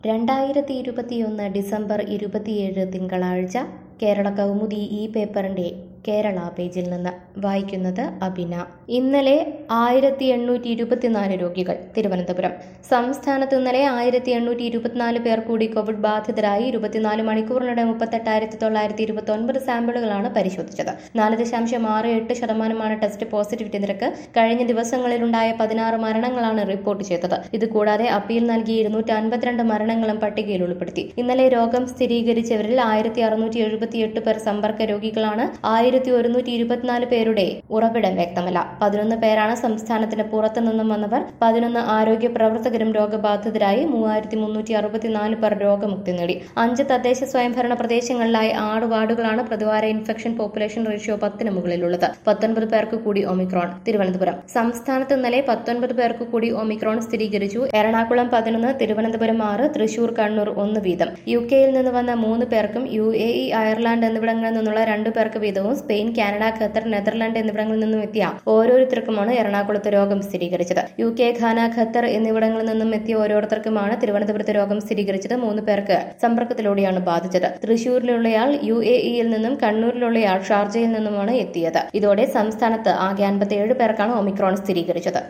രണ്ടായിരത്തി ഇരുപത്തിയൊന്ന് ഡിസംബർ ഇരുപത്തിയേഴ് തിങ്കളാഴ്ച കേരള കൗമുദി ഈ പേപ്പറിന്റെ കേരള പേജിൽ നിന്ന് വായിക്കുന്നത് അബിന ഇന്നലെ ആയിരത്തി എണ്ണൂറ്റി ഇരുപത്തിനാല് രോഗികൾ തിരുവനന്തപുരം സംസ്ഥാനത്ത് ഇന്നലെ ആയിരത്തി എണ്ണൂറ്റി ഇരുപത്തിനാല് പേർ കൂടി കോവിഡ് ബാധിതരായി ഇരുപത്തിനാല് മണിക്കൂറിനിടെ മുപ്പത്തെട്ടായിരത്തി തൊള്ളായിരത്തി ഇരുപത്തി ഒൻപത് സാമ്പിളുകളാണ് പരിശോധിച്ചത് നാല് ദശാംശം ആറ് എട്ട് ശതമാനമാണ് ടെസ്റ്റ് പോസിറ്റിവിറ്റി നിരക്ക് കഴിഞ്ഞ ദിവസങ്ങളിലുണ്ടായ പതിനാറ് മരണങ്ങളാണ് റിപ്പോർട്ട് ചെയ്തത് ഇതുകൂടാതെ അപ്പീൽ നൽകിയ ഇരുന്നൂറ്റി അൻപത്തിരണ്ട് മരണങ്ങളും പട്ടികയിൽ ഉൾപ്പെടുത്തി ഇന്നലെ രോഗം സ്ഥിരീകരിച്ചവരിൽ ആയിരത്തി അറുന്നൂറ്റി എഴുപത്തിയെട്ട് പേർ സമ്പർക്ക രോഗികളാണ് ആയിരത്തി ഒരുന്നൂറ്റി ഇരുപത്തിനാല് പേരുടെ ഉറവിടം വ്യക്തമല്ല പതിനൊന്ന് പേരാണ് സംസ്ഥാനത്തിന് പുറത്തു നിന്നും വന്നവർ പതിനൊന്ന് ആരോഗ്യ പ്രവർത്തകരും രോഗബാധിതരായി മൂവായിരത്തി മുന്നൂറ്റി അറുപത്തിനാല് പേർ രോഗമുക്തി നേടി അഞ്ച് തദ്ദേശ സ്വയംഭരണ പ്രദേശങ്ങളിലായി ആറ് വാർഡുകളാണ് പ്രതിവാര ഇൻഫെക്ഷൻ പോപ്പുലേഷൻ റേഷ്യോ പത്തിന് മുകളിലുള്ളത് പത്തൊൻപത് പേർക്ക് കൂടി ഒമിക്രോൺ തിരുവനന്തപുരം സംസ്ഥാനത്ത് ഇന്നലെ പത്തൊൻപത് പേർക്ക് കൂടി ഒമിക്രോൺ സ്ഥിരീകരിച്ചു എറണാകുളം പതിനൊന്ന് തിരുവനന്തപുരം ആറ് തൃശൂർ കണ്ണൂർ ഒന്ന് വീതം യു കെയിൽ നിന്ന് വന്ന മൂന്ന് പേർക്കും യു എ ഇ അയർലാൻഡ് എന്നിവിടങ്ങളിൽ നിന്നുള്ള രണ്ടു പേർക്ക് വീതവും സ്പെയിൻ കാനഡ ഖത്തർ നെതർലാൻഡ് എന്നിവിടങ്ങളിൽ നിന്നും എത്തിയ ഓരോരുത്തർക്കുമാണ് എറണാകുളത്ത് രോഗം സ്ഥിരീകരിച്ചത് യു കെ ഖാന ഖത്തർ എന്നിവിടങ്ങളിൽ നിന്നും എത്തിയ ഓരോരുത്തർക്കുമാണ് തിരുവനന്തപുരത്ത് രോഗം സ്ഥിരീകരിച്ചത് മൂന്ന് പേർക്ക് സമ്പർക്കത്തിലൂടെയാണ് ബാധിച്ചത് തൃശൂരിലുള്ളയാൾ യു എ ഇയിൽ നിന്നും കണ്ണൂരിലുള്ളയാൾ ഷാർജയിൽ നിന്നുമാണ് എത്തിയത് ഇതോടെ സംസ്ഥാനത്ത് ആകെ അൻപത്തിയേഴ് പേർക്കാണ് ഒമിക്രോൺ സ്ഥിരീകരിച്ചത്